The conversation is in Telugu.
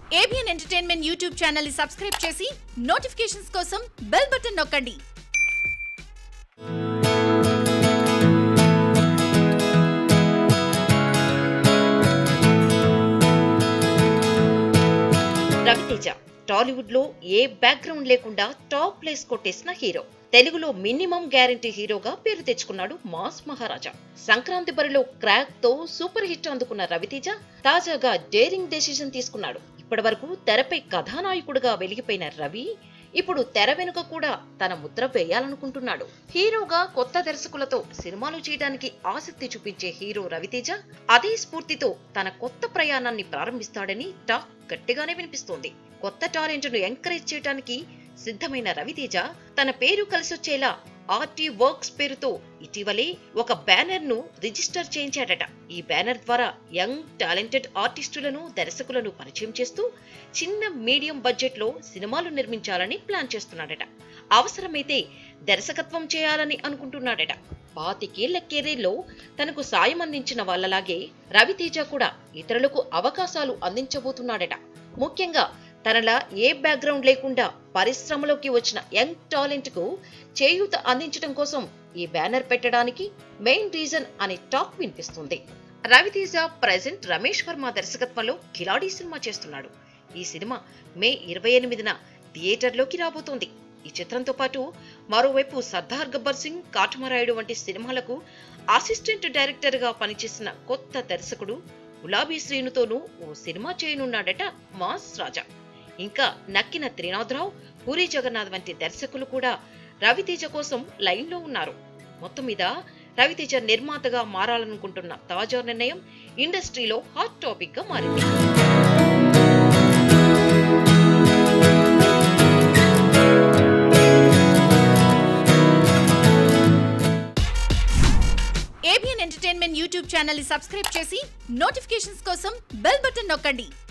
ఏబిఎన్ ఎంటర్టైన్మెంట్ యూట్యూబ్ ఛానల్ ని సబ్స్క్రైబ్ చేసి నోటిఫికేషన్స్ కోసం బెల్ బటన్ నొక్కండి రవితేజ టాలీవుడ్ లో ఏ బ్యాక్గ్రౌండ్ లేకుండా టాప్ ప్లేస్ కొట్టేసిన హీరో తెలుగులో మినిమం గ్యారంటీ హీరోగా పేరు తెచ్చుకున్నాడు మాస్ మహారాజా సంక్రాంతి బరిలో క్రాక్ తో సూపర్ హిట్ అందుకున్న రవితేజ తాజాగా డేరింగ్ డెసిషన్ తీసుకున్నాడు ఇప్పటి వరకు తెరపై కథానాయకుడిగా వెలిగిపోయిన రవి ఇప్పుడు తెర వెనుక కూడా తన ముద్ర వేయాలనుకుంటున్నాడు హీరోగా కొత్త దర్శకులతో సినిమాలు చేయడానికి ఆసక్తి చూపించే హీరో రవితేజ అదే స్ఫూర్తితో తన కొత్త ప్రయాణాన్ని ప్రారంభిస్తాడని టాక్ గట్టిగానే వినిపిస్తోంది కొత్త టాలెంట్ ను ఎంకరేజ్ చేయడానికి సిద్ధమైన రవితేజ తన పేరు కలిసొచ్చేలా ఆర్టీ వర్క్స్ పేరుతో ఇటీవలే ఒక బ్యానర్ ను రిజిస్టర్ చేయించాడట ఈ బ్యానర్ ద్వారా యంగ్ టాలెంటెడ్ ఆర్టిస్టులను దర్శకులను పరిచయం చేస్తూ చిన్న మీడియం బడ్జెట్ లో సినిమాలు నిర్మించాలని ప్లాన్ చేస్తున్నాడట అవసరమైతే దర్శకత్వం చేయాలని అనుకుంటున్నాడట పాతికేళ్ల కెరీర్లో తనకు సాయం అందించిన వాళ్ళలాగే రవితేజ కూడా ఇతరులకు అవకాశాలు అందించబోతున్నాడట ముఖ్యంగా తనలా ఏ బ్యాక్గ్రౌండ్ లేకుండా పరిశ్రమలోకి వచ్చిన యంగ్ టాలెంట్ కు చేయూత అందించడం కోసం ఈ బ్యానర్ పెట్టడానికి మెయిన్ రీజన్ అనే టాక్ వినిపిస్తుంది రవితేజ ప్రెజెంట్ రమేష్ వర్మ దర్శకత్వంలో కిలాడీ సినిమా చేస్తున్నాడు ఈ సినిమా మే ఇరవై ఎనిమిదిన థియేటర్లోకి రాబోతోంది ఈ చిత్రంతో పాటు మరోవైపు సర్దార్ గబ్బర్ సింగ్ కాటుమరాయుడు వంటి సినిమాలకు అసిస్టెంట్ డైరెక్టర్ గా పనిచేసిన కొత్త దర్శకుడు గులాబీ శ్రీనుతోనూ ఓ సినిమా చేయనున్నాడట మాస్ రాజా ఇంకా నక్కిన త్రినాథరావు పూరి జగన్నాథ్ వంటి దర్శకులు కూడా రవితేజ కోసం లైన్లో ఉన్నారు మొత్తం మీద రవితేజ నిర్మాతగా మారాలనుకుంటున్న తాజా నిర్ణయం ఇండస్ట్రీలో హాట్ టాపిక్ గా మారింది ఏబిఎన్ ఎంటర్టైన్మెంట్ యూట్యూబ్ ఛానల్ ని సబ్స్క్రైబ్ చేసి నోటిఫికేషన్స్ కోసం బెల్ బటన్ నొక్కండి